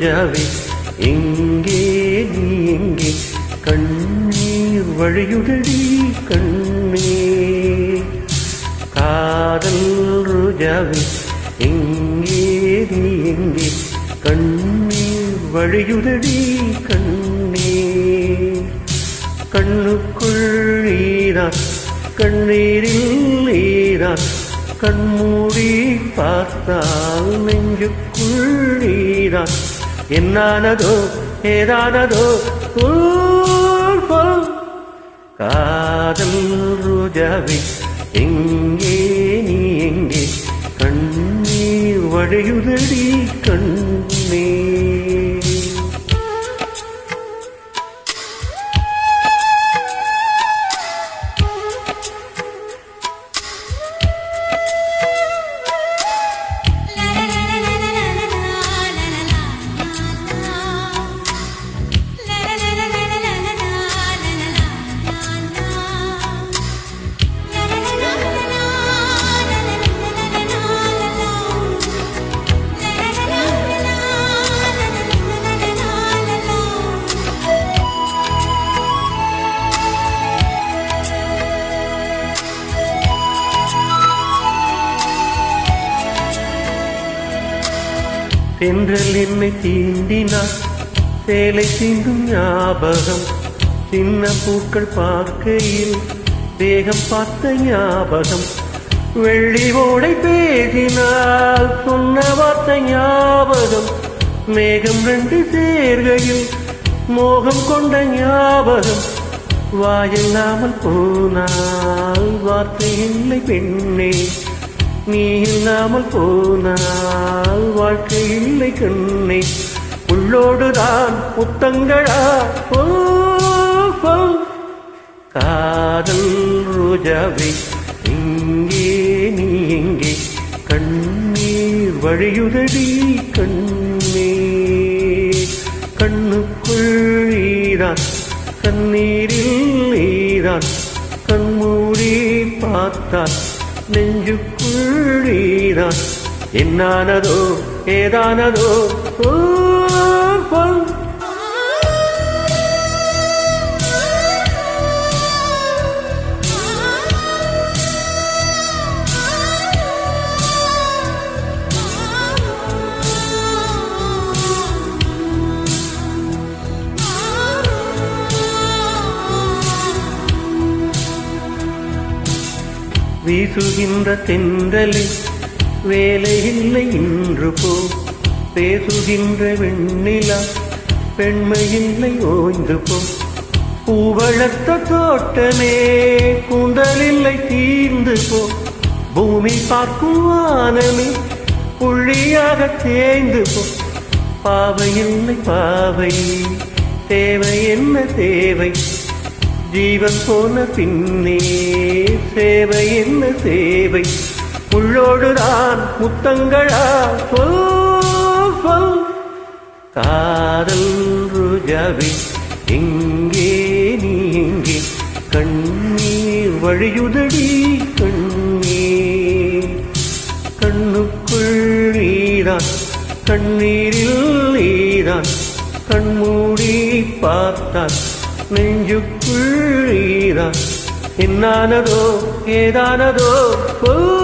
ரோஜாவே எங்கே நீ எங்கே கண்ணீர் வழியுதடி கண்ணே காதல் ரோஜாவே எங்கே நீ எங்கே கண்ணீர் வழியுதடி கண்ணே கண்ணுக்குள் நீதான் கண்ணீரில் நீதான் கண்மூடி பார்த்தால் நெஞ்சுக்குள் நீதான் என்னானதோ ஏதானதோ சொல், சொல். காதல் ரோஜாவே எங்கே நீ எங்கே கண்ணீர் வழியுதடி கண்ணே தென்றல் என்னை தீண்டினார் சேலை தீண்டும் ஞாபகம் சின்ன பூக்கள் பார்க்கையில் தேகம் பார்த்த ஞாபகம் வெள்ளி ஓடை பேசினால் சொன்ன வார்த்தை ஞாபகம் மேகம் ரெண்டு சேர்கையில் மோகம் கொண்ட ஞாபகம் வாயில்லாமல் போனால் வார்த்தை இல்லை பெண்ணே நீ இல்லாமல் போனால் வாழ்க்கை இல்லை கண்ணே உள்ளோடுதான் புத்தங்களா போ போ. காதல் ரோஜாவே எங்கே நீ எங்கே கண்ணீர் வழியுதடி கண்ணே கண்ணுக்குள் நீதான் கண்ணீரில் நீதான் கண்மூடி பார்த்தால் நெஞ்சுக்குள் நீதான் என்னானதோ ஏதானதோ சொல், சொல். வீசுகின்ற தென்றலில் வேலை இல்லை இன்று போ பேசுகின்ற வெண்ணிலா பெண்மை இல்லை ஓய்ந்து போ பூவளத்த தோட்டமே கூந்தலில்லை தீர்ந்து போ பூமி பார்க்கும் வானமே புள்ளியாக தேய்ந்து போ பாவை இல்லை பாவை தேவை என்ன தேவை ஜீவன் போன பின்னே சேவை என்ன சேவை உள்ளோடுதான் முத்தங்களா சொல் சொல் காதல் ருஜாவே எங்கே நீ எங்கே கண்ணீர் வழியுதடி கண்ணீர் கண்ணுக்குள் நீதான் கண்ணீரில் நீதான் கண்மூடி பார்த்தால் நெஞ்சுக்குள் நீதான் என்னானதோ ஏதானதோ சொல்